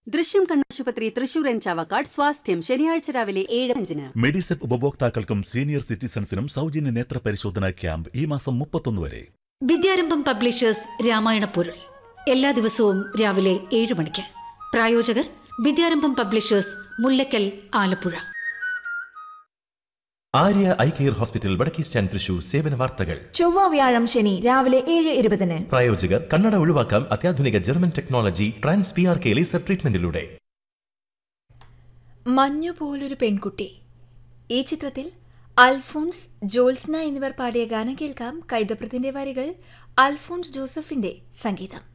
ദൃശ്യം കണ്ണാശുപത്രി തൃശൂർ എൻ ചാവക്കാട് സ്വാസ്ഥ്യം ശനിയാഴ്ച രാവിലെ ഏഴ് അഞ്ചിന് മെഡിസെപ്പ് ഉപഭോക്താക്കൾക്കും സീനിയർ സിറ്റിസൺസിനും സൗജന്യ നേത്ര പരിശോധനാ ക്യാമ്പ് ഈ മാസം മുപ്പത്തൊന്ന് വരെ വിദ്യാരംഭം പബ്ലിഷേഴ്സ് രാമായണ പൊരുൾ എല്ലാ ദിവസവും രാവിലെ ഏഴ് മണിക്ക് പ്രായോജകർ Vidyarambham publishers Mullakkal Alappuzha Arya eye care hospital വടക്കേ സ്റ്റാൻഡ് തൃശൂർ സേവന വാർത്തകൾ ചൊവ്വ വ്യാഴം ശനി രാവിലെ ഏഴ് ഇരുപതിന് പ്രായോജകർ കണ്ണട ഒഴിവാക്കാം അത്യാധുനിക German technology trans P R K laser ട്രീറ്റ്മെന്റിലൂടെ മഞ്ഞു പോലൊരു പെൺകുട്ടി ഈ ചിത്രത്തിൽ അൽഫോൺസ് ജോത്സ്ന എന്നിവർ പാടിയ ഗാനം കേൾക്കാം കൈതപ്രത്തിന്റെ വരികൾ അൽഫോൺസ് ജോസഫിന്റെ സംഗീതം